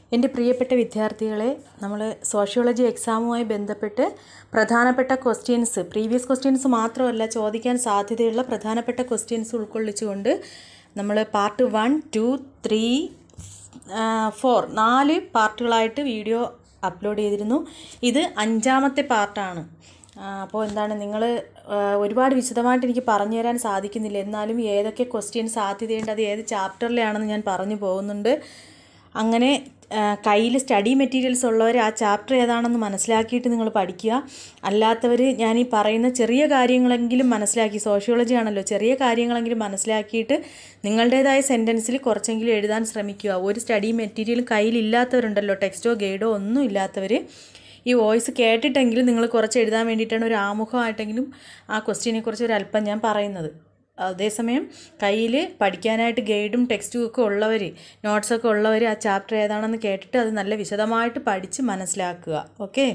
എൻ്റെ പ്രിയപ്പെട്ട വിദ്യാർത്ഥികളെ നമ്മൾ സോഷ്യോളജി എക്സാമുമായി ബന്ധപ്പെട്ട് പ്രധാനപ്പെട്ട ക്വസ്റ്റ്യൻസ് പ്രീവിയസ് ക്വസ്റ്റ്യൻസ് മാത്രമല്ല ചോദിക്കാൻ സാധ്യതയുള്ള പ്രധാനപ്പെട്ട ക്വസ്റ്റ്യൻസ് ഉൾക്കൊള്ളിച്ചുകൊണ്ട് നമ്മൾ part one two three four നാല് പാർട്ടുകളായിട്ട് വീഡിയോ അപ്ലോഡ് ചെയ്തിരുന്നു ഇത് അഞ്ചാമത്തെ പാർട്ടാണ് അപ്പോൾ എന്താണ് നിങ്ങൾ ഒരുപാട് വിശദമായിട്ട് എനിക്ക് പറഞ്ഞു തരാൻ സാധിക്കുന്നില്ല എന്നാലും ഏതൊക്കെ ക്വസ്റ്റ്യൻ സാധ്യതയുണ്ട് അത് ഏത് ചാപ്റ്ററിലാണെന്ന് ഞാൻ പറഞ്ഞു പോകുന്നുണ്ട് അങ്ങനെ കയ്യിൽ സ്റ്റഡി മെറ്റീരിയൽസ് ഉള്ളവർ ആ ചാപ്റ്റർ ഏതാണെന്ന് മനസ്സിലാക്കിയിട്ട് നിങ്ങൾ പഠിക്കുക അല്ലാത്തവർ ഞാൻ ഈ പറയുന്ന ചെറിയ കാര്യങ്ങളെങ്കിലും മനസ്സിലാക്കി സോഷ്യോളജി ആണല്ലോ ചെറിയ കാര്യങ്ങളെങ്കിലും മനസ്സിലാക്കിയിട്ട് നിങ്ങളുടേതായ സെൻറ്റൻസിൽ കുറച്ചെങ്കിലും എഴുതാൻ ശ്രമിക്കുക ഒരു സ്റ്റഡി മെറ്റീരിയൽ കയ്യിലില്ലാത്തവരുണ്ടല്ലോ ടെക്സ്റ്റോ ഗൈഡോ ഒന്നും ഇല്ലാത്തവർ ഈ വോയിസ് കേട്ടിട്ടെങ്കിലും നിങ്ങൾ കുറച്ച് എഴുതാൻ വേണ്ടിയിട്ടാണ് ഒരു ആമുഖമായിട്ടെങ്കിലും ആ ക്വസ്റ്റ്യനെ കുറിച്ച് ഒരു അല്പം ഞാൻ പറയുന്നത് അതേസമയം കയ്യിൽ പഠിക്കാനായിട്ട് ഗൈഡും ടെക്സ്റ്റും ഒക്കെ ഉള്ളവർ നോട്ട്സൊക്കെ ഉള്ളവർ ആ ചാപ്റ്റർ ഏതാണെന്ന് കേട്ടിട്ട് അത് നല്ല വിശദമായിട്ട് പഠിച്ച് മനസ്സിലാക്കുക ഓക്കെ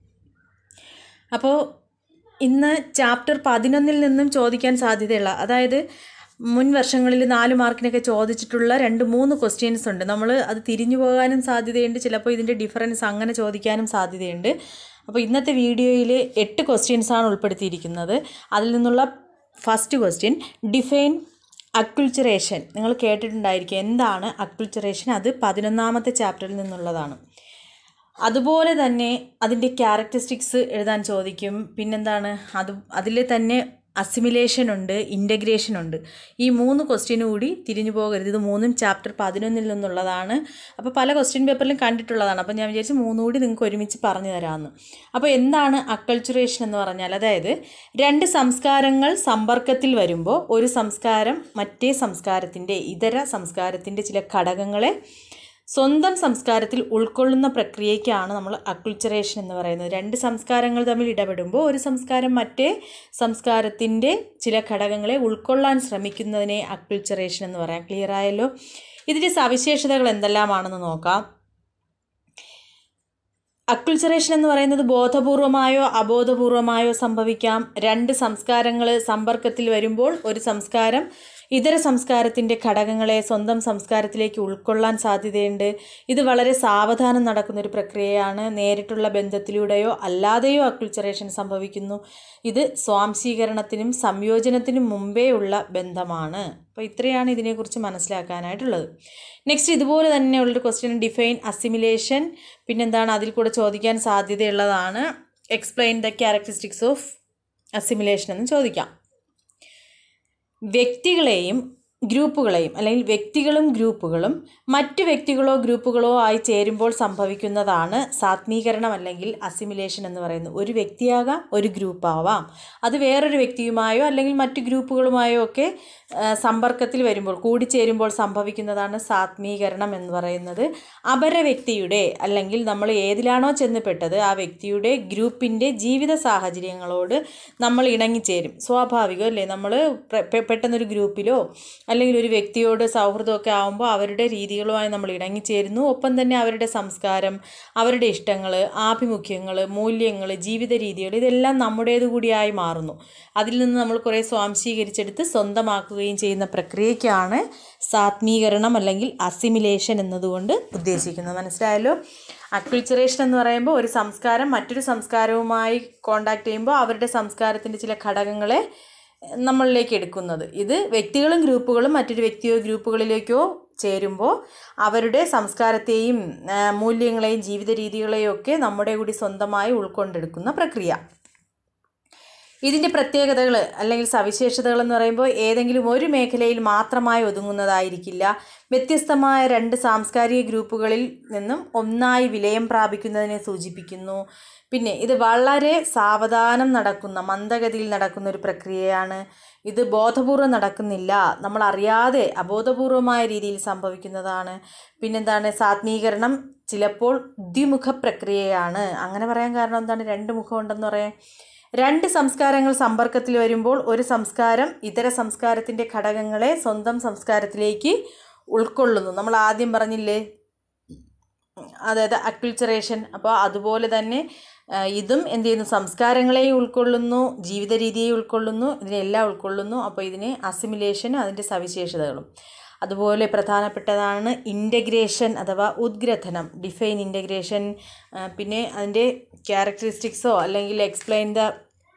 അപ്പോൾ ഇന്ന് ചാപ്റ്റർ പതിനൊന്നിൽ നിന്നും ചോദിക്കാൻ സാധ്യതയുള്ള അതായത് മുൻ വർഷങ്ങളിൽ നാല് മാർക്കിനൊക്കെ ചോദിച്ചിട്ടുള്ള രണ്ട് മൂന്ന് ക്വസ്റ്റ്യൻസ് ഉണ്ട് നമ്മൾ അത് തിരിഞ്ഞു പോകാനും സാധ്യതയുണ്ട് ചിലപ്പോൾ ഇതിൻ്റെ ഡിഫറൻസ് അങ്ങനെ ചോദിക്കാനും സാധ്യതയുണ്ട് അപ്പോൾ ഇന്നത്തെ വീഡിയോയിൽ എട്ട് ക്വസ്റ്റ്യൻസാണ് ഉൾപ്പെടുത്തിയിരിക്കുന്നത് അതിൽ നിന്നുള്ള ഫസ്റ്റ് ക്വസ്റ്റ്യൻ ഡിഫൈൻ അക്യുൾച്ചറേഷൻ നിങ്ങൾ കേട്ടിട്ടുണ്ടായിരിക്കും എന്താണ് അക്യുൾച്ചറേഷൻ അത് പതിനൊന്നാമത്തെ ചാപ്റ്ററിൽ നിന്നുള്ളതാണ് അതുപോലെ തന്നെ അതിൻ്റെ ക്യാരക്ടറിസ്റ്റിക്സ് എഴുതാൻ ചോദിക്കും പിന്നെന്താണ് അത് അതിൽ തന്നെ അസിമിലേഷൻ ഉണ്ട് ഇൻ്റഗ്രേഷൻ ഉണ്ട് ഈ മൂന്ന് ക്വസ്റ്റ്യനും കൂടി തിരിഞ്ഞു പോകരുത് ഇത് മൂന്നും ചാപ്റ്റർ പതിനൊന്നിൽ നിന്നുള്ളതാണ് അപ്പോൾ പല ക്വസ്റ്റ്യൻ പേപ്പറിലും കണ്ടിട്ടുള്ളതാണ് അപ്പോൾ ഞാൻ വിചാരിച്ചു മൂന്നും കൂടി നിങ്ങൾക്ക് ഒരുമിച്ച് പറഞ്ഞു തരാമെന്ന് അപ്പോൾ എന്താണ് അക്കൾച്ചുറേഷൻ എന്ന് പറഞ്ഞാൽ അതായത് രണ്ട് സംസ്കാരങ്ങൾ സമ്പർക്കത്തിൽ വരുമ്പോൾ ഒരു സംസ്കാരം മറ്റേ സംസ്കാരത്തിൻ്റെ ഇതര സംസ്കാരത്തിൻ്റെ ചില ഘടകങ്ങളെ സ്വന്തം സംസ്കാരത്തിൽ ഉൾക്കൊള്ളുന്ന പ്രക്രിയയ്ക്കാണ് നമ്മൾ അക്യുൾച്ചറേഷൻ എന്ന് പറയുന്നത് രണ്ട് സംസ്കാരങ്ങൾ തമ്മിൽ ഇടപെടുമ്പോൾ ഒരു സംസ്കാരം മറ്റേ സംസ്കാരത്തിൻ്റെ ചില ഘടകങ്ങളെ ഉൾക്കൊള്ളാൻ ശ്രമിക്കുന്നതിനെ അക്യുൾച്ചറേഷൻ എന്ന് പറയാം ക്ലിയർ ആയല്ലോ ഇതിൻ്റെ സവിശേഷതകൾ എന്തെല്ലാമാണെന്ന് നോക്കാം അക്യുൾച്ചറേഷൻ എന്ന് പറയുന്നത് ബോധപൂർവമായോ അബോധപൂർവമായോ സംഭവിക്കാം രണ്ട് സംസ്കാരങ്ങൾ സമ്പർക്കത്തിൽ വരുമ്പോൾ ഒരു സംസ്കാരം ഇതര സംസ്കാരത്തിൻ്റെ ഘടകങ്ങളെ സ്വന്തം സംസ്കാരത്തിലേക്ക് ഉൾക്കൊള്ളാൻ സാധ്യതയുണ്ട് ഇത് വളരെ സാവധാനം നടക്കുന്ന ഒരു പ്രക്രിയയാണ് നേരിട്ടുള്ള ബന്ധത്തിലൂടെയോ അല്ലാതെയോ അക്യുൾച്ചറേഷൻ സംഭവിക്കുന്നു ഇത് സ്വാംശീകരണത്തിനും സംയോജനത്തിനും മുമ്പേ ഉള്ള ബന്ധമാണ് അപ്പോൾ ഇത്രയാണ് ഇതിനെക്കുറിച്ച് മനസ്സിലാക്കാനായിട്ടുള്ളത് നെക്സ്റ്റ് ഇതുപോലെ തന്നെയുള്ളൊരു ക്വസ്റ്റ്യൻ ഡിഫൈൻ അസിമിലേഷൻ പിന്നെന്താണ് അതിൽ കൂടെ ചോദിക്കാൻ സാധ്യതയുള്ളതാണ് explain the characteristics of assimilation എന്ന് ചോദിക്കാം വ്യക്തികളെയും ഗ്രൂപ്പുകളെയും അല്ലെങ്കിൽ വ്യക്തികളും ഗ്രൂപ്പുകളും മറ്റു വ്യക്തികളോ ഗ്രൂപ്പുകളോ ആയി ചേരുമ്പോൾ സംഭവിക്കുന്നതാണ് സാത്മീകരണം അല്ലെങ്കിൽ അസിമിലേഷൻ എന്ന് പറയുന്നത് ഒരു വ്യക്തിയാകാം ഒരു ഗ്രൂപ്പാവാം അത് വേറൊരു വ്യക്തിയുമായോ അല്ലെങ്കിൽ മറ്റു ഗ്രൂപ്പുകളുമായോ ഒക്കെ സമ്പർക്കത്തിൽ വരുമ്പോൾ കൂടിച്ചേരുമ്പോൾ സംഭവിക്കുന്നതാണ് സാത്മീകരണം എന്ന് പറയുന്നത് അപര വ്യക്തിയുടെ അല്ലെങ്കിൽ നമ്മൾ ഏതിലാണോ ചെന്നപ്പെട്ടത് ആ വ്യക്തിയുടെ ഗ്രൂപ്പിൻ്റെ ജീവിത സാഹചര്യങ്ങളോട് നമ്മൾ ഇണങ്ങിച്ചേരും സ്വാഭാവികം അല്ലേ നമ്മൾ പെട്ടെന്നൊരു ഗ്രൂപ്പിലോ അല്ലെങ്കിൽ ഒരു വ്യക്തിയോട് സൗഹൃദമൊക്കെ ആകുമ്പോൾ അവരുടെ രീതികളുമായി നമ്മൾ ഇണങ്ങിച്ചേരുന്നു ഒപ്പം തന്നെ അവരുടെ സംസ്കാരം അവരുടെ ഇഷ്ടങ്ങൾ ആഭിമുഖ്യങ്ങൾ മൂല്യങ്ങൾ ജീവിത രീതികൾ ഇതെല്ലാം നമ്മുടേത് കൂടിയായി മാറുന്നു അതിൽ നിന്ന് നമ്മൾ കുറേ സ്വാംശീകരിച്ചെടുത്ത് സ്വന്തമാക്കുകയും ചെയ്യുന്ന പ്രക്രിയയ്ക്കാണ് സാത്മീകരണം അല്ലെങ്കിൽ അസിമിലേഷൻ എന്നതുകൊണ്ട് ഉദ്ദേശിക്കുന്നത് മനസ്സിലായല്ലോ അക്വിൾച്ചറേഷൻ എന്ന് പറയുമ്പോൾ ഒരു സംസ്കാരം മറ്റൊരു സംസ്കാരവുമായി കോണ്ടാക്ട് ചെയ്യുമ്പോൾ അവരുടെ സംസ്കാരത്തിൻ്റെ ചില ഘടകങ്ങളെ നമ്മളിലേക്ക് എടുക്കുന്നത് ഇത് വ്യക്തികളും ഗ്രൂപ്പുകളും മറ്റൊരു വ്യക്തിയോ ഗ്രൂപ്പുകളിലേക്കോ ചേരുമ്പോൾ അവരുടെ സംസ്കാരത്തെയും മൂല്യങ്ങളെയും ജീവിത രീതികളെയും ഒക്കെ നമ്മുടെ കൂടി സ്വന്തമായി ഉൾക്കൊണ്ടെടുക്കുന്ന പ്രക്രിയ ഇതിൻ്റെ പ്രത്യേകതകൾ അല്ലെങ്കിൽ സവിശേഷതകൾ എന്ന് പറയുമ്പോൾ ഏതെങ്കിലും ഒരു മേഖലയിൽ മാത്രമായി ഒതുങ്ങുന്നതായിരിക്കില്ല വ്യത്യസ്തമായ രണ്ട് സാംസ്കാരിക ഗ്രൂപ്പുകളിൽ നിന്നും ഒന്നായി വിലയം പ്രാപിക്കുന്നതിനെ സൂചിപ്പിക്കുന്നു പിന്നെ ഇത് വളരെ സാവധാനം നടക്കുന്ന മന്ദഗതിയിൽ നടക്കുന്ന ഒരു പ്രക്രിയയാണ് ഇത് ബോധപൂർവം നടക്കുന്നില്ല നമ്മൾ അറിയാതെ അബോധപൂർവമായ രീതിയിൽ സംഭവിക്കുന്നതാണ് പിന്നെന്താണ് സാത്മീകരണം ചിലപ്പോൾ ദ്വിമുഖ പ്രക്രിയയാണ് അങ്ങനെ പറയാൻ കാരണം എന്താണ് രണ്ട് മുഖമുണ്ടെന്ന് പറയാൻ രണ്ട് സംസ്കാരങ്ങൾ സമ്പർക്കത്തിൽ വരുമ്പോൾ ഒരു സംസ്കാരം ഇതര സംസ്കാരത്തിൻ്റെ ഘടകങ്ങളെ സ്വന്തം സംസ്കാരത്തിലേക്ക് ഉൾക്കൊള്ളുന്നു നമ്മൾ ആദ്യം പറഞ്ഞില്ലേ അതായത് അക്വിൾച്ചറേഷൻ അപ്പോൾ അതുപോലെ തന്നെ ഇതും എന്ത് ചെയ്യുന്നു സംസ്കാരങ്ങളെയും ഉൾക്കൊള്ളുന്നു ജീവിത രീതിയെ ഉൾക്കൊള്ളുന്നു ഇതിനെല്ലാം ഉൾക്കൊള്ളുന്നു അപ്പോൾ ഇതിന് അസിമിലേഷൻ അതിൻ്റെ സവിശേഷതകളും അതുപോലെ പ്രധാനപ്പെട്ടതാണ് ഇൻ്റഗ്രേഷൻ അഥവാ ഉദ്ഗ്രഥനം ഡിഫൈൻ ഇൻ്റഗ്രേഷൻ പിന്നെ അതിൻ്റെ ക്യാരക്ടറിസ്റ്റിക്സോ അല്ലെങ്കിൽ എക്സ്പ്ലെയിൻ ദ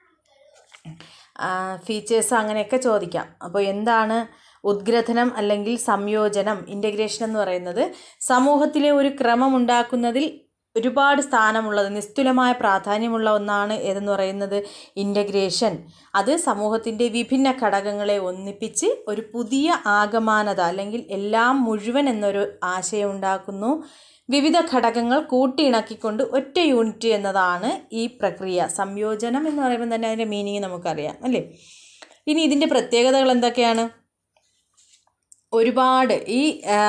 ഫീച്ചേഴ്സ് അങ്ങനെയൊക്കെ ചോദിക്കാം അപ്പോൾ എന്താണ് ഉദ്ഗ്രഥനം അല്ലെങ്കിൽ സംയോജനം ഇൻ്റഗ്രേഷൻ എന്ന് പറയുന്നത് സമൂഹത്തിലെ ഒരു ക്രമം ഉണ്ടാക്കുന്നതിൽ ഒരുപാട് സ്ഥാനമുള്ളത് നിസ്തുലമായ പ്രാധാന്യമുള്ള ഒന്നാണ് ഏതെന്ന് പറയുന്നത് ഇൻ്റഗ്രേഷൻ അത് സമൂഹത്തിൻ്റെ വിഭിന്ന ഘടകങ്ങളെ ഒന്നിപ്പിച്ച് ഒരു പുതിയ ആകമാനത അല്ലെങ്കിൽ എല്ലാം മുഴുവൻ എന്നൊരു ആശയം ഉണ്ടാക്കുന്നു വിവിധ ഘടകങ്ങൾ കൂട്ടിയിണക്കിക്കൊണ്ട് ഒറ്റ യൂണിറ്റ് എന്നതാണ് ഈ പ്രക്രിയ സംയോജനം എന്ന് പറയുമ്പോൾ തന്നെ അതിൻ്റെ മീനിങ് നമുക്കറിയാം അല്ലേ ഇനി ഇതിൻ്റെ പ്രത്യേകതകൾ എന്തൊക്കെയാണ് ഒരുപാട് ഈ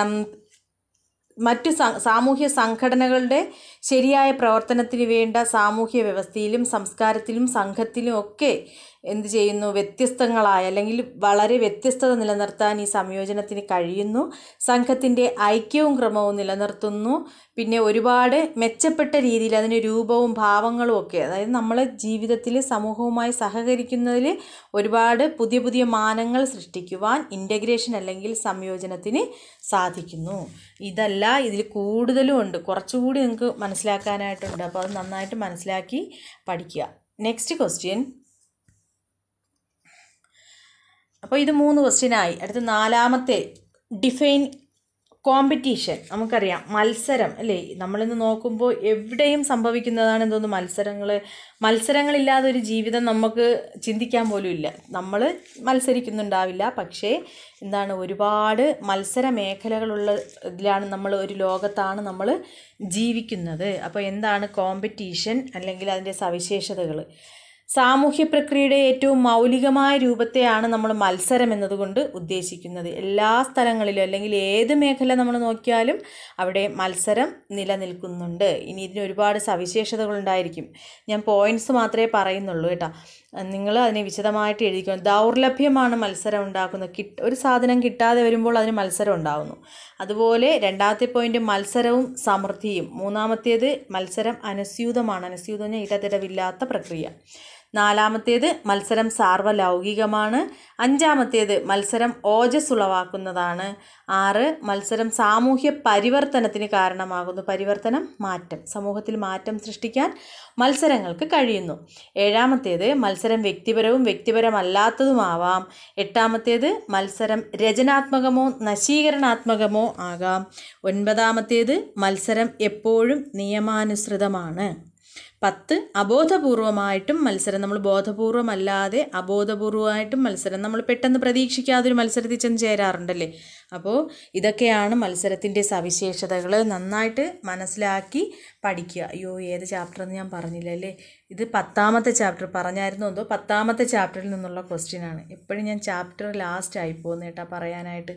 മറ്റു സാമൂഹ്യ സംഘടനകളുടെ ശരിയായ പ്രവർത്തനത്തിന് വേണ്ട സാമൂഹ്യ വ്യവസ്ഥയിലും സംസ്കാരത്തിലും സംഘത്തിലും ഒക്കെ എന്ത് ചെയ്യുന്നു വ്യത്യസ്തങ്ങളായ അല്ലെങ്കിൽ വളരെ വ്യത്യസ്തത നിലനിർത്താൻ ഈ സംയോജനത്തിന് കഴിയുന്നു സംഘത്തിൻ്റെ ഐക്യവും ക്രമവും നിലനിർത്തുന്നു പിന്നെ ഒരുപാട് മെച്ചപ്പെട്ട രീതിയിൽ അതിന് രൂപവും ഭാവങ്ങളും ഒക്കെ അതായത് നമ്മൾ ജീവിതത്തിൽ സമൂഹവുമായി സഹകരിക്കുന്നതിൽ ഒരുപാട് പുതിയ പുതിയ മാനങ്ങൾ സൃഷ്ടിക്കുവാൻ ഇൻ്റഗ്രേഷൻ അല്ലെങ്കിൽ സംയോജനത്തിന് സാധിക്കുന്നു ഇതല്ല ഇതിൽ കൂടുതലും ഉണ്ട് കുറച്ചുകൂടി നിങ്ങൾക്ക് മനസ്സിലാക്കാനായിട്ടുണ്ട് അപ്പോൾ അത് നന്നായിട്ട് മനസ്സിലാക്കി പഠിക്കുക നെക്സ്റ്റ് ക്വസ്റ്റ്യൻ അപ്പോൾ ഇത് മൂന്ന് ക്വസ്റ്റ്യനായി അടുത്ത നാലാമത്തെ ഡിഫൈൻ കോമ്പറ്റീഷൻ നമുക്കറിയാം മത്സരം അല്ലേ നമ്മളിന്ന് നോക്കുമ്പോൾ എവിടെയും സംഭവിക്കുന്നതാണ് എന്തോന്ന് മത്സരങ്ങൾ മത്സരങ്ങളില്ലാതെ ഒരു ജീവിതം നമുക്ക് ചിന്തിക്കാൻ പോലും ഇല്ല നമ്മൾ മത്സരിക്കുന്നുണ്ടാവില്ല പക്ഷേ എന്താണ് ഒരുപാട് മത്സര മേഖലകളുള്ള ഇതിലാണ് നമ്മൾ ഒരു ലോകത്താണ് നമ്മൾ ജീവിക്കുന്നത് അപ്പോൾ എന്താണ് കോമ്പറ്റീഷൻ അല്ലെങ്കിൽ അതിൻ്റെ സവിശേഷതകൾ സാമൂഹ്യ പ്രക്രിയയുടെ ഏറ്റവും മൗലികമായ രൂപത്തെയാണ് നമ്മൾ മത്സരം എന്നതുകൊണ്ട് ഉദ്ദേശിക്കുന്നത് എല്ലാ സ്ഥലങ്ങളിലും അല്ലെങ്കിൽ ഏത് മേഖല നമ്മൾ നോക്കിയാലും അവിടെ മത്സരം നിലനിൽക്കുന്നുണ്ട് ഇനി ഇതിന് ഒരുപാട് സവിശേഷതകളുണ്ടായിരിക്കും ഞാൻ പോയിൻറ്റ്സ് മാത്രമേ പറയുന്നുള്ളൂ കേട്ടോ നിങ്ങൾ അതിനെ വിശദമായിട്ട് എഴുതിക്കണം ദൗർലഭ്യമാണ് മത്സരം ഉണ്ടാക്കുന്നത് കിട്ട് ഒരു സാധനം കിട്ടാതെ വരുമ്പോൾ അതിന് മത്സരം ഉണ്ടാകുന്നു അതുപോലെ രണ്ടാമത്തെ പോയിന്റ് മത്സരവും സമൃദ്ധിയും മൂന്നാമത്തേത് മത്സരം അനുസ്യൂതമാണ് അനുസ്യൂതം എന്ന് ഇടതിടവില്ലാത്ത പ്രക്രിയ നാലാമത്തേത് മത്സരം സാർവലൗകികമാണ് അഞ്ചാമത്തേത് മത്സരം ഓജസ് ഉളവാക്കുന്നതാണ് ആറ് മത്സരം സാമൂഹ്യ പരിവർത്തനത്തിന് കാരണമാകുന്നു പരിവർത്തനം മാറ്റം സമൂഹത്തിൽ മാറ്റം സൃഷ്ടിക്കാൻ മത്സരങ്ങൾക്ക് കഴിയുന്നു ഏഴാമത്തേത് മത്സരം വ്യക്തിപരവും വ്യക്തിപരമല്ലാത്തതുമാവാം എട്ടാമത്തേത് മത്സരം രചനാത്മകമോ നശീകരണാത്മകമോ ആകാം ഒൻപതാമത്തേത് മത്സരം എപ്പോഴും നിയമാനുസൃതമാണ് പത്ത് അബോധപൂർവമായിട്ടും മത്സരം നമ്മൾ ബോധപൂർവമല്ലാതെ അബോധപൂർവമായിട്ടും മത്സരം നമ്മൾ പെട്ടെന്ന് പ്രതീക്ഷിക്കാതെ ഒരു മത്സരത്തിൽ ചെന്ന് ചേരാറുണ്ടല്ലേ അപ്പോൾ ഇതൊക്കെയാണ് മത്സരത്തിൻ്റെ സവിശേഷതകൾ നന്നായിട്ട് മനസ്സിലാക്കി പഠിക്കുക അയ്യോ ഏത് ചാപ്റ്റർ എന്ന് ഞാൻ പറഞ്ഞില്ല അല്ലേ ഇത് പത്താമത്തെ ചാപ്റ്റർ പറഞ്ഞായിരുന്നു എന്തോ പത്താമത്തെ ചാപ്റ്ററിൽ നിന്നുള്ള ക്വസ്റ്റ്യൻ ആണ് എപ്പോഴും ഞാൻ ചാപ്റ്റർ ലാസ്റ്റ് ആയി പോകുന്നു കേട്ടോ പറയാനായിട്ട്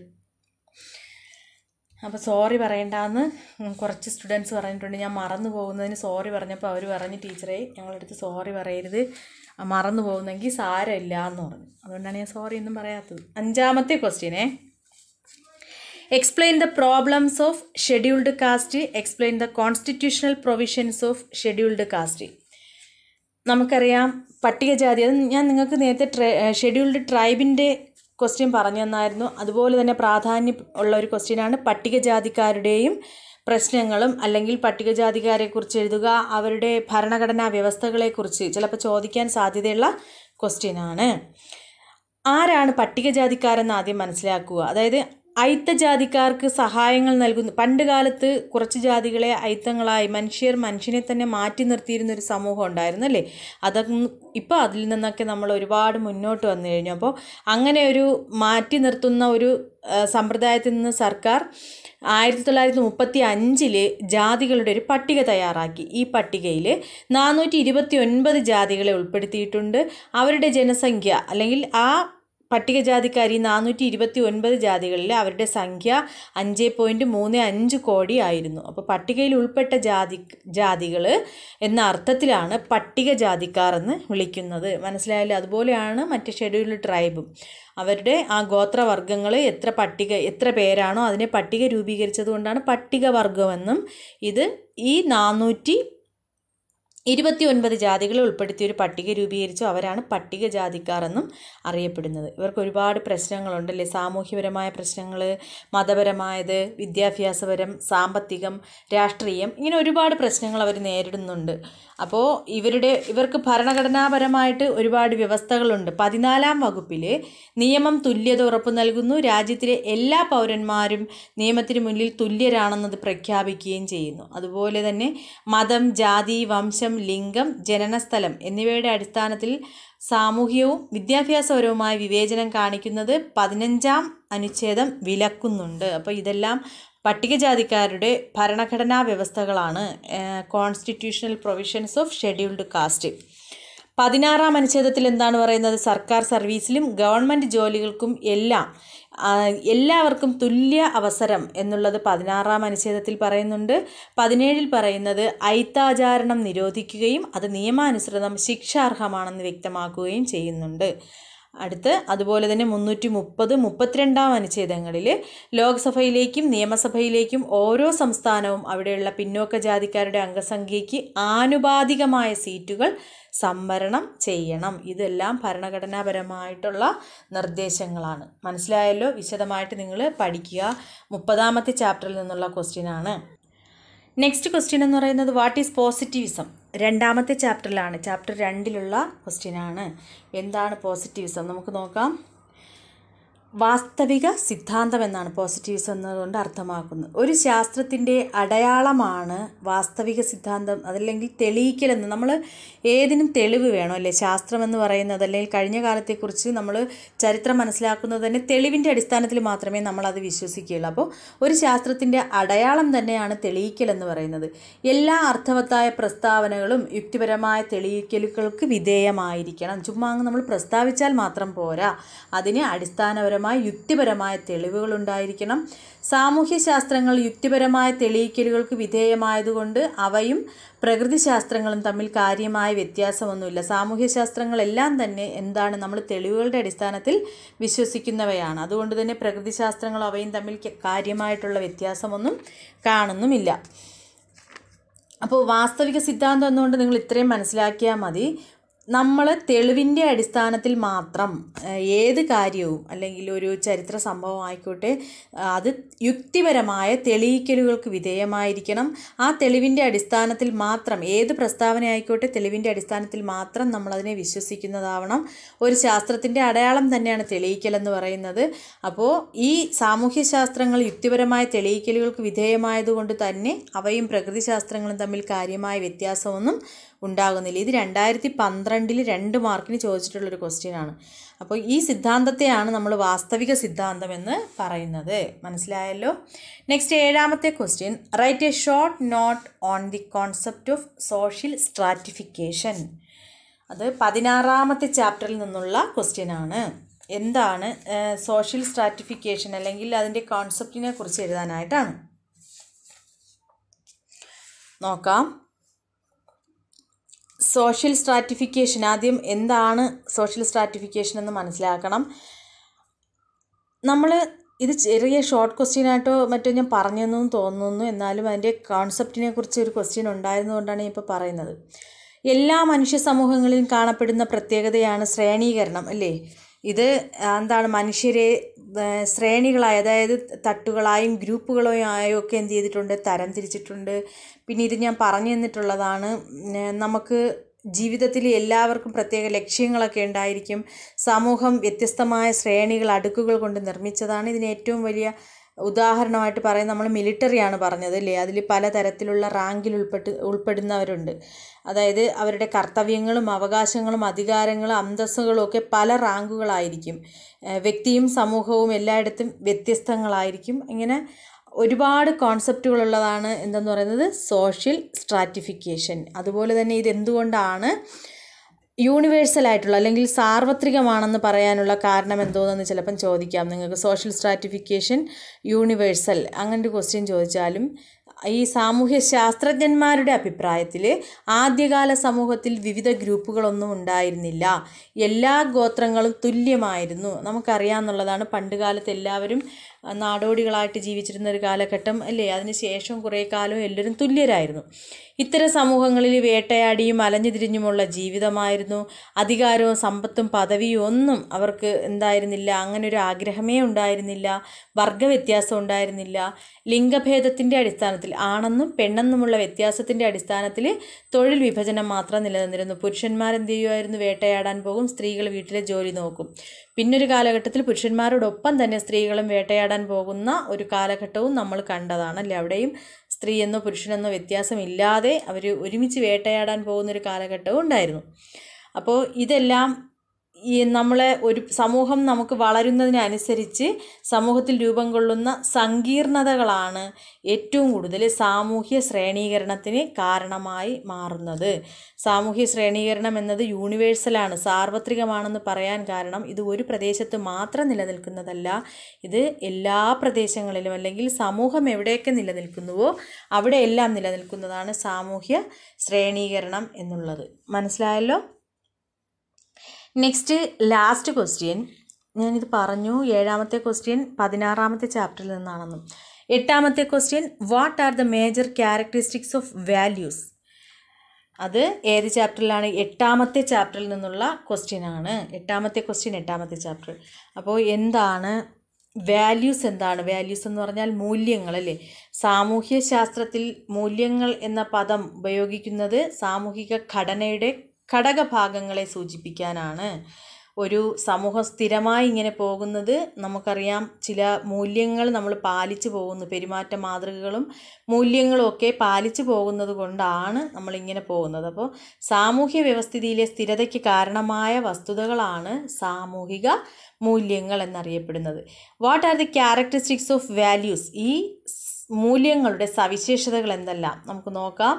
അപ്പോൾ സോറി പറയണ്ടെന്ന് കുറച്ച് സ്റ്റുഡൻസ് പറഞ്ഞിട്ടുണ്ട് ഞാൻ മറന്നു പോകുന്നതിന് സോറി പറഞ്ഞപ്പോൾ അവർ പറഞ്ഞു ടീച്ചറെ ഞങ്ങളടുത്ത് സോറി പറയരുത് മറന്നു പോകുന്നെങ്കിൽ സാരമില്ല എന്ന് പറഞ്ഞു അതുകൊണ്ടാണ് ഞാൻ സോറി ഒന്നും പറയാത്തത് അഞ്ചാമത്തെ ക്വസ്റ്റ്യനെ explain the problems of scheduled caste explain the constitutional provisions of scheduled caste നമുക്കറിയാം പട്ടികജാതി അത് ഞാൻ നിങ്ങൾക്ക് നേരത്തെ ട്രൈ ഷെഡ്യൂൾഡ് ട്രൈബിൻ്റെ ക്വസ്റ്റ്യൻ പറഞ്ഞു തന്നായിരുന്നു അതുപോലെ തന്നെ പ്രാധാന്യം ഉള്ള ഒരു ക്വസ്റ്റ്യനാണ് പട്ടികജാതിക്കാരുടെയും പ്രശ്നങ്ങളും അല്ലെങ്കിൽ പട്ടികജാതിക്കാരെക്കുറിച്ച് എഴുതുക അവരുടെ ഭരണഘടനാ വ്യവസ്ഥകളെക്കുറിച്ച് ചിലപ്പോൾ ചോദിക്കാൻ സാധ്യതയുള്ള ക്വസ്റ്റ്യനാണ് ആരാണ് പട്ടികജാതിക്കാരെന്ന് ആദ്യം മനസ്സിലാക്കുക അതായത് അയിത്ത ജാതിക്കാർക്ക് സഹായങ്ങൾ നൽകുന്നു പണ്ട് കാലത്ത് കുറച്ച് ജാതികളെ അയിത്തങ്ങളായി മനുഷ്യർ മനുഷ്യനെ തന്നെ മാറ്റി നിർത്തിയിരുന്ന ഒരു സമൂഹം ഉണ്ടായിരുന്നു അല്ലേ അതൊക്കെ ഇപ്പോൾ അതിൽ നിന്നൊക്കെ നമ്മൾ ഒരുപാട് മുന്നോട്ട് വന്നു കഴിഞ്ഞു അപ്പോൾ അങ്ങനെ ഒരു മാറ്റി നിർത്തുന്ന ഒരു സമ്പ്രദായത്തിൽ നിന്ന് സർക്കാർ ആയിരത്തി തൊള്ളായിരത്തി മുപ്പത്തി അഞ്ചിൽ ജാതികളുടെ ഒരു പട്ടിക തയ്യാറാക്കി ഈ പട്ടികയിൽ നാനൂറ്റി ഇരുപത്തി ഒൻപത് ജാതികളെ ഉൾപ്പെടുത്തിയിട്ടുണ്ട് അവരുടെ ജനസംഖ്യ അല്ലെങ്കിൽ ആ പട്ടികജാതിക്കാർ ഈ നാനൂറ്റി ഇരുപത്തി ഒൻപത് ജാതികളിൽ അവരുടെ സംഖ്യ അഞ്ച് പോയിൻറ്റ് മൂന്ന് അഞ്ച് കോടി ആയിരുന്നു അപ്പോൾ പട്ടികയിൽ ഉൾപ്പെട്ട ജാതി ജാതികൾ എന്ന അർത്ഥത്തിലാണ് പട്ടികജാതിക്കാർ എന്ന് വിളിക്കുന്നത് മനസ്സിലായല്ലോ അതുപോലെയാണ് മറ്റ് ഷെഡ്യൂൾഡ് ട്രൈബും അവരുടെ ആ ഗോത്രവർഗ്ഗങ്ങൾ എത്ര പട്ടിക എത്ര പേരാണോ അതിനെ പട്ടിക രൂപീകരിച്ചത് കൊണ്ടാണ് പട്ടികവർഗമെന്നും ഇത് ഈ നാനൂറ്റി ഇരുപത്തി ഒൻപത് ജാതികളെ ഉൾപ്പെടുത്തിയ ഒരു പട്ടിക രൂപീകരിച്ചു അവരാണ് പട്ടികജാതിക്കാർ എന്നും അറിയപ്പെടുന്നത് ഇവർക്ക് ഒരുപാട് പ്രശ്നങ്ങളുണ്ടല്ലേ സാമൂഹ്യപരമായ പ്രശ്നങ്ങൾ മതപരമായത് വിദ്യാഭ്യാസപരം സാമ്പത്തികം രാഷ്ട്രീയം ഇങ്ങനെ ഒരുപാട് പ്രശ്നങ്ങൾ അവർ നേരിടുന്നുണ്ട് അപ്പോൾ ഇവരുടെ ഇവർക്ക് ഭരണഘടനാപരമായിട്ട് ഒരുപാട് വ്യവസ്ഥകളുണ്ട് പതിനാലാം വകുപ്പിൽ നിയമം തുല്യത ഉറപ്പു നൽകുന്നു രാജ്യത്തിലെ എല്ലാ പൗരന്മാരും നിയമത്തിന് മുന്നിൽ തുല്യരാണെന്നത് പ്രഖ്യാപിക്കുകയും ചെയ്യുന്നു അതുപോലെ തന്നെ മതം ജാതി വംശം ലിംഗം ജനനസ്ഥലം എന്നിവയുടെ അടിസ്ഥാനത്തിൽ സാമൂഹികവും വിദ്യാഭ്യാസപരവുമായ വിവേചനം കാണിക്കുന്നത് പതിനഞ്ചാം അനുച്ഛേദം വിലക്കുന്നുണ്ട് അപ്പോൾ ഇതെല്ലാം പട്ടികജാതിക്കാരുടെ ഭരണഘടനാ വ്യവസ്ഥകളാണ് constitutional provisions of scheduled caste പതിനാറാം അനുച്ഛേദത്തിൽ എന്താണ് പറയുന്നത് സർക്കാർ സർവീസിലും ഗവൺമെൻറ് ജോലികൾക്കും എല്ലാം ആ, എല്ലാവർക്കും തുല്യ അവസരം എന്നുള്ളത് പതിനാറാം അനുച്ഛേദത്തിൽ പറയുന്നുണ്ട് പതിനേഴിൽ പറയുന്നത് ഐത്താചാരണം നിരോധിക്കുകയും അത് നിയമാനുസൃതം ശിക്ഷാർഹമാണെന്ന് വ്യക്തമാക്കുകയും ചെയ്യുന്നുണ്ട് അടുത്ത് അതുപോലെ തന്നെ മുന്നൂറ്റി മുപ്പത് മുപ്പത്തിരണ്ടാം അനുച്ഛേദങ്ങളിൽ ലോക്സഭയിലേക്കും നിയമസഭയിലേക്കും ഓരോ സംസ്ഥാനവും അവിടെയുള്ള പിന്നോക്ക ജാതിക്കാരുടെ അംഗസംഖ്യയ്ക്ക് ആനുപാതികമായ സീറ്റുകൾ സംവരണം ചെയ്യണം ഇതെല്ലാം ഭരണഘടനാപരമായിട്ടുള്ള നിർദ്ദേശങ്ങളാണ് മനസ്സിലായല്ലോ വിശദമായിട്ട് നിങ്ങൾ പഠിക്കുക മുപ്പതാമത്തെ ചാപ്റ്ററിൽ നിന്നുള്ള ക്വസ്റ്റ്യൻ ആണ് നെക്സ്റ്റ് ക്വസ്റ്റ്യൻ എന്ന് പറയുന്നത് വാട്ട് ഈസ് പോസിറ്റിവിസം രണ്ടാമത്തെ ചാപ്റ്ററിലാണ് ചാപ്റ്റർ രണ്ടിലുള്ള ക്വസ്റ്റ്യൻ ആണ് എന്താണ് പോസിറ്റിവിസം നമുക്ക് നോക്കാം വാസ്തവിക സിദ്ധാന്തം എന്നാണ് പോസിറ്റിവിസം എന്നതുകൊണ്ട് അർത്ഥമാക്കുന്നത് ഒരു ശാസ്ത്രത്തിൻ്റെ അടയാളമാണ് വാസ്തവിക സിദ്ധാന്തം അതല്ലെങ്കിൽ തെളിയിക്കലെന്ന് നമ്മൾ ഏതിനും തെളിവ് വേണം അല്ലേ ശാസ്ത്രം എന്ന് പറയുന്നത് അല്ലെങ്കിൽ കഴിഞ്ഞ കാലത്തെക്കുറിച്ച് നമ്മൾ ചരിത്രം മനസ്സിലാക്കുന്നത് തന്നെ തെളിവിൻ്റെ അടിസ്ഥാനത്തിൽ മാത്രമേ നമ്മൾ അത് വിശ്വസിക്കുകയുള്ളൂ അപ്പോൾ ഒരു ശാസ്ത്രത്തിൻ്റെ അടയാളം തന്നെയാണ് തെളിയിക്കൽ എന്ന് പറയുന്നത് എല്ലാ അർത്ഥവത്തായ പ്രസ്താവനകളും യുക്തിപരമായ തെളിയിക്കലുകൾക്ക് വിധേയമായിരിക്കണം ചുമ്മാ അങ്ങ് നമ്മൾ പ്രസ്താവിച്ചാൽ മാത്രം പോരാ അതിന് അടിസ്ഥാനപരമായ യുക്തിപരമായ തെളിവുകൾ ഉണ്ടായിരിക്കണം സാമൂഹ്യ ശാസ്ത്രങ്ങൾ യുക്തിപരമായ തെളിയിക്കലുകൾക്ക് വിധേയമായതുകൊണ്ട് അവയും പ്രകൃതിശാസ്ത്രങ്ങളും തമ്മിൽ കാര്യമായ വ്യത്യാസമൊന്നുമില്ല സാമൂഹ്യ ശാസ്ത്രങ്ങളെല്ലാം തന്നെ എന്താണ് നമ്മൾ തെളിവുകളുടെ അടിസ്ഥാനത്തിൽ വിശ്വസിക്കുന്നവയാണ് അതുകൊണ്ട് തന്നെ പ്രകൃതിശാസ്ത്രങ്ങളും അവയും തമ്മിൽ ക- കാര്യമായിട്ടുള്ള വ്യത്യാസമൊന്നും കാണുന്നുമില്ല അപ്പോൾ വാസ്തവിക സിദ്ധാന്തം എന്നുകൊണ്ട് നിങ്ങൾ ഇത്രയും മനസ്സിലാക്കിയാൽ മതി നമ്മൾ തെളിവിൻ്റെ അടിസ്ഥാനത്തിൽ മാത്രം ഏഹ്, ഏത് കാര്യവും അല്ലെങ്കിൽ ഒരു ചരിത്ര സംഭവം ആയിക്കോട്ടെ ആ, അത് യുക്തിപരമായ തെളിയിക്കലുകൾക്ക് വിധേയമായിരിക്കണം ആ തെളിവിൻ്റെ അടിസ്ഥാനത്തിൽ മാത്രം ഏത് പ്രസ്താവന ആയിക്കോട്ടെ തെളിവിൻ്റെ അടിസ്ഥാനത്തിൽ മാത്രം നമ്മളതിനെ വിശ്വസിക്കുന്നതാവണം ഒരു ശാസ്ത്രത്തിൻ്റെ അടയാളം തന്നെയാണ് തെളിയിക്കലെന്ന് പറയുന്നത് അപ്പോൾ ഈ സാമൂഹ്യ ശാസ്ത്രങ്ങൾ യുക്തിപരമായ തെളിയിക്കലുകൾക്ക് വിധേയമായതുകൊണ്ട് തന്നെ അവയും പ്രകൃതിശാസ്ത്രങ്ങളും തമ്മിൽ കാര്യമായ വ്യത്യാസമൊന്നും ഉണ്ടാകുന്നില്ല ഇത് രണ്ടായിരത്തി പന്ത്രണ്ടിൽ രണ്ട് മാർക്കിന് ചോദിച്ചിട്ടുള്ളൊരു ക്വസ്റ്റ്യൻ ആണ് അപ്പോൾ ഈ സിദ്ധാന്തത്തെയാണ് നമ്മൾ വാസ്തവിക സിദ്ധാന്തം എന്ന് പറയുന്നത് മനസ്സിലായല്ലോ നെക്സ്റ്റ് ഏഴാമത്തെ question write a short note on the concept of social stratification അത് പതിനാറാമത്തെ ചാപ്റ്ററിൽ നിന്നുള്ള ക്വസ്റ്റ്യൻ ആണ് എന്താണ് സോഷ്യൽ സ്ട്രാറ്റിഫിക്കേഷൻ അല്ലെങ്കിൽ അതിൻ്റെ കോൺസെപ്റ്റിനെ കുറിച്ച് എഴുതാനായിട്ടാണ് നോക്കാം സോഷ്യൽ സ്ട്രാറ്റിഫിക്കേഷൻ ആദ്യം എന്താണ് സോഷ്യൽ സ്ട്രാറ്റിഫിക്കേഷൻ എന്ന് മനസ്സിലാക്കണം നമ്മൾ ഇത് ചെറിയ ഷോർട്ട് ക്വസ്റ്റ്യൻ ആയിട്ടോ മറ്റോ ഞാൻ പറഞ്ഞെന്നും തോന്നുന്നു എന്നാലും അതിൻ്റെ കോൺസെപ്റ്റിനെ കുറിച്ച് ഒരു ക്വസ്റ്റ്യൻ ഉണ്ടായിരുന്നുകൊണ്ടാണ് ഞാൻ ഇപ്പോൾ പറയുന്നത് എല്ലാ മനുഷ്യ സമൂഹങ്ങളിലും കാണപ്പെടുന്ന പ്രത്യേകതയാണ് ശ്രേണീകരണം അല്ലേ ഇത് എന്താണ് മനുഷ്യരെ ഏർ, ശ്രേണികളായി അതായത് തട്ടുകളായും ഗ്രൂപ്പുകളായും ആയും ഒക്കെ എന്ത് ചെയ്തിട്ടുണ്ട് തരം തിരിച്ചിട്ടുണ്ട് പിന്നെ ഇത് ഞാൻ പറഞ്ഞു തന്നിട്ടുള്ളതാണ് ഉം, നമുക്ക് ജീവിതത്തിൽ എല്ലാവർക്കും പ്രത്യേക ലക്ഷ്യങ്ങളൊക്കെ ഉണ്ടായിരിക്കും സമൂഹം വ്യത്യസ്തമായ ശ്രേണികൾ അടുക്കുകൾ കൊണ്ട് നിർമ്മിച്ചതാണ് ഇതിന് ഏറ്റവും വലിയ ഉദാഹരണമായിട്ട് പറയുന്നത് നമ്മൾ മിലിറ്ററിയാണ് പറഞ്ഞത് അല്ലേ അതിൽ പലതരത്തിലുള്ള റാങ്കിൽ ഉൾപ്പെട്ട് ഉൾപ്പെടുന്നവരുണ്ട് അതായത് അവരുടെ കർത്തവ്യങ്ങളും അവകാശങ്ങളും അധികാരങ്ങളും അന്തസ്സുകളും ഒക്കെ പല റാങ്കുകളായിരിക്കും ഏഹ് വ്യക്തിയും സമൂഹവും എല്ലായിടത്തും വ്യത്യസ്തങ്ങളായിരിക്കും ഇങ്ങനെ ഒരുപാട് കോൺസെപ്റ്റുകളുള്ളതാണ് എന്തെന്ന് പറയുന്നത് സോഷ്യൽ സ്ട്രാറ്റിഫിക്കേഷൻ അതുപോലെ തന്നെ ഇത് എന്തുകൊണ്ടാണ് യൂണിവേഴ്സൽ ആയിട്ടുള്ള അല്ലെങ്കിൽ സാർവത്രികമാണെന്ന് പറയാനുള്ള കാരണം എന്തോന്നെന്ന് ചിലപ്പം ചോദിക്കാം നിങ്ങൾക്ക് സോഷ്യൽ സ്ട്രാറ്റിഫിക്കേഷൻ യൂണിവേഴ്സൽ അങ്ങനെ ഒരു ക്വസ്റ്റ്യൻ ചോദിച്ചാലും ഈ സാമൂഹ്യ ശാസ്ത്രജ്ഞന്മാരുടെ അഭിപ്രായത്തിൽ ആദ്യകാല സമൂഹത്തിൽ വിവിധ ഗ്രൂപ്പുകളൊന്നും ഉണ്ടായിരുന്നില്ല എല്ലാ ഗോത്രങ്ങളും തുല്യമായിരുന്നു നമുക്കറിയാമെന്നുള്ളതാണ് പണ്ട് കാലത്ത് എല്ലാവരും ആ, നാടോടികളായിട്ട് ജീവിച്ചിരുന്ന ഒരു കാലഘട്ടം അല്ലേ അതിന് ശേഷം കുറേ കാലം എല്ലാവരും തുല്യരായിരുന്നു ഇത്തരം സമൂഹങ്ങളിൽ വേട്ടയാടിയും അലഞ്ഞു തിരിഞ്ഞുമുള്ള ജീവിതമായിരുന്നു അധികാരവും സമ്പത്തും പദവിയും ഒന്നും അവർക്ക് എന്തായിരുന്നില്ല അങ്ങനെ ഒരു ആഗ്രഹമേ ഉണ്ടായിരുന്നില്ല വർഗവ്യത്യാസം ഉണ്ടായിരുന്നില്ല ലിംഗഭേദത്തിൻ്റെ അടിസ്ഥാനത്തിൽ ആണെന്നും പെണ്ണെന്നുമുള്ള വ്യത്യാസത്തിൻ്റെ അടിസ്ഥാനത്തിൽ തൊഴിൽ വിഭജനം മാത്രം നിലനിന്നിരുന്നു പുരുഷന്മാർ എന്ത് ചെയ്യുമായിരുന്നു വേട്ടയാടാൻ പോകും സ്ത്രീകൾ വീട്ടിലെ ജോലി നോക്കും പിന്നൊരു കാലഘട്ടത്തിൽ പുരുഷന്മാരോടൊപ്പം തന്നെ സ്ത്രീകളും വേട്ടയാടാൻ പോകുന്ന ഒരു കാലഘട്ടവും നമ്മൾ കണ്ടതാണ് അല്ലേ അവിടെയും സ്ത്രീയെന്നോ പുരുഷനെന്നോ വ്യത്യാസമില്ലാതെ അവർ ഒരുമിച്ച് വേട്ടയാടാൻ പോകുന്ന ഒരു കാലഘട്ടവും ഉണ്ടായിരുന്നു അപ്പോൾ ഇതെല്ലാം ഈ നമ്മളെ ഒരു സമൂഹം നമുക്ക് വളരുന്നതിനനുസരിച്ച് സമൂഹത്തിൽ രൂപം കൊള്ളുന്ന സങ്കീർണതകളാണ് ഏറ്റവും കൂടുതൽ സാമൂഹ്യ ശ്രേണീകരണത്തിന് കാരണമായി മാറുന്നത് സാമൂഹ്യ ശ്രേണീകരണം എന്നത് യൂണിവേഴ്സലാണ് സാർവത്രികമാണെന്ന് പറയാൻ കാരണം ഇത് ഒരു പ്രദേശത്ത് മാത്രം നിലനിൽക്കുന്നതല്ല ഇത് എല്ലാ പ്രദേശങ്ങളിലും അല്ലെങ്കിൽ സമൂഹം എവിടെയൊക്കെ നിലനിൽക്കുന്നുവോ അവിടെയെല്ലാം നിലനിൽക്കുന്നതാണ് സാമൂഹ്യ ശ്രേണീകരണം എന്നുള്ളത് മനസ്സിലായല്ലോ നെക്സ്റ്റ് ലാസ്റ്റ് ക്വസ്റ്റ്യൻ ഞാനിത് പറഞ്ഞു ഏഴാമത്തെ ക്വസ്റ്റ്യൻ പതിനാറാമത്തെ ചാപ്റ്ററിൽ നിന്നാണെന്നും എട്ടാമത്തെ question what are the major characteristics of values അത് ഏത് ചാപ്റ്ററിലാണ് എട്ടാമത്തെ ചാപ്റ്ററിൽ നിന്നുള്ള ക്വസ്റ്റ്യൻ ആണ് എട്ടാമത്തെ ക്വസ്റ്റ്യൻ എട്ടാമത്തെ ചാപ്റ്റർ അപ്പോൾ എന്താണ് വാല്യൂസ് എന്താണ് വാല്യൂസ് എന്ന് പറഞ്ഞാൽ മൂല്യങ്ങൾ അല്ലേ സാമൂഹ്യ ശാസ്ത്രത്തിൽ മൂല്യങ്ങൾ എന്ന പദം ഉപയോഗിക്കുന്നത് സാമൂഹിക ഘടനയുടെ ഘടകഭാഗങ്ങളെ സൂചിപ്പിക്കാനാണ് ഒരു സമൂഹം സ്ഥിരമായി ഇങ്ങനെ പോകുന്നത് നമുക്കറിയാം ചില മൂല്യങ്ങൾ നമ്മൾ പാലിച്ചു പോകുന്നു പെരുമാറ്റ മാതൃകകളും മൂല്യങ്ങളും ഒക്കെ പാലിച്ചു പോകുന്നത് കൊണ്ടാണ് നമ്മളിങ്ങനെ പോകുന്നത് അപ്പോൾ സാമൂഹ്യ വ്യവസ്ഥിതിയിലെ സ്ഥിരതയ്ക്ക് കാരണമായ വസ്തുതകളാണ് സാമൂഹിക മൂല്യങ്ങൾ എന്നറിയപ്പെടുന്നത് what are the characteristics of values ഈ സ് മൂല്യങ്ങളുടെ സവിശേഷതകൾ എന്തെല്ലാം നമുക്ക് നോക്കാം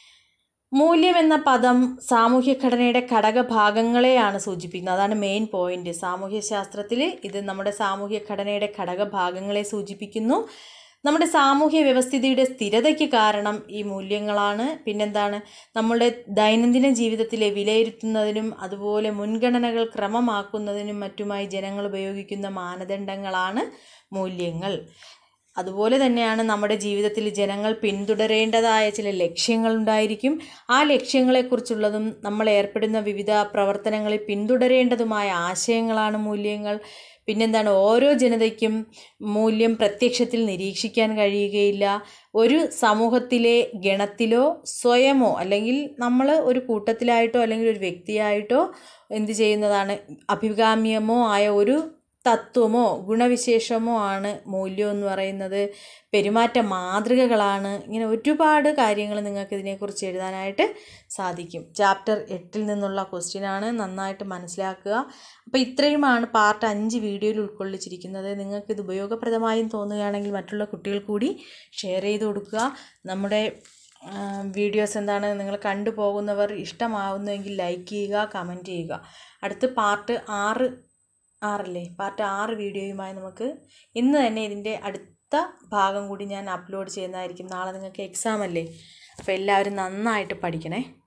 മൂല്യം എന്ന പദം സാമൂഹ്യ ഘടനയുടെ ഘടകഭാഗങ്ങളെയാണ് സൂചിപ്പിക്കുന്നത് അതാണ് മെയിൻ പോയിന്റ് സാമൂഹ്യ ശാസ്ത്രത്തിൽ ഇത് നമ്മുടെ സാമൂഹ്യ ഘടനയുടെ ഘടകഭാഗങ്ങളെ സൂചിപ്പിക്കുന്നു നമ്മുടെ സാമൂഹ്യ വ്യവസ്ഥിതിയുടെ സ്ഥിരതയ്ക്ക് കാരണം ഈ മൂല്യങ്ങളാണ് പിന്നെന്താണ് നമ്മുടെ ദൈനംദിന ജീവിതത്തിലെ വിലയിരുത്തുന്നതിനും അതുപോലെ മുൻഗണനകൾ ക്രമമാക്കുന്നതിനും മറ്റുമായി ജനങ്ങൾ ഉപയോഗിക്കുന്ന മാനദണ്ഡങ്ങളാണ് മൂല്യങ്ങൾ അതുപോലെ തന്നെയാണ് നമ്മുടെ ജീവിതത്തിൽ ജനങ്ങൾ പിന്തുടരേണ്ടതായ ചില ലക്ഷ്യങ്ങളുണ്ടായിരിക്കും ആ ലക്ഷ്യങ്ങളെക്കുറിച്ചുള്ളതും നമ്മൾ ഏർപ്പെടുന്ന വിവിധ പ്രവർത്തനങ്ങളിൽ പിന്തുടരേണ്ടതുമായ ആശയങ്ങളാണ് മൂല്യങ്ങൾ പിന്നെന്താണ് ഓരോ ജനതയ്ക്കും മൂല്യം പ്രത്യക്ഷത്തിൽ നിരീക്ഷിക്കാൻ കഴിയുകയില്ല ഒരു സമൂഹത്തിലെ ഗണത്തിലോ സ്വയമോ അല്ലെങ്കിൽ നമ്മൾ ഒരു കൂട്ടത്തിലായിട്ടോ അല്ലെങ്കിൽ ഒരു വ്യക്തിയായിട്ടോ എന്ത് ചെയ്യുന്നതാണ് അഭികാമ്യമോ ആയ ഒരു തത്വമോ ഗുണവിശേഷമോ ആണ് മൂല്യം എന്ന് പറയുന്നത് പെരുമാറ്റ മാതൃകകളാണ് ഇങ്ങനെ ഒരുപാട് കാര്യങ്ങൾ നിങ്ങൾക്ക് ഇതിനെക്കുറിച്ച് എഴുതാനായിട്ട് സാധിക്കും ചാപ്റ്റർ എട്ടിൽ നിന്നുള്ള ക്വസ്റ്റ്യനാണ് നന്നായിട്ട് മനസ്സിലാക്കുക അപ്പോൾ ഇത്രയുമാണ് പാർട്ട് അഞ്ച് വീഡിയോയിൽ ഉൾക്കൊള്ളിച്ചിരിക്കുന്നത് നിങ്ങൾക്ക് ഇത് ഉപയോഗപ്രദമായും തോന്നുകയാണെങ്കിൽ മറ്റുള്ള കുട്ടികൾ കൂടി ഷെയർ ചെയ്ത് കൊടുക്കുക നമ്മുടെ വീഡിയോസ് എന്താണ് നിങ്ങൾ കണ്ടുപോകുന്നവർ ഇഷ്ടമാവുന്നുവെങ്കിൽ ലൈക്ക് ചെയ്യുക കമൻറ്റ് ചെയ്യുക അടുത്ത് പാർട്ട് ആറ് ആറല്ലേ പാർട്ട് ആറ് വീഡിയോയുമായി നമുക്ക് ഇന്ന് തന്നെ ഇതിൻ്റെ അടുത്ത ഭാഗം കൂടി ഞാൻ അപ്ലോഡ് ചെയ്യുന്നതായിരിക്കും നാളെ നിങ്ങൾക്ക് എക്സാം അല്ലേ അപ്പോൾ എല്ലാവരും നന്നായിട്ട് പഠിക്കണേ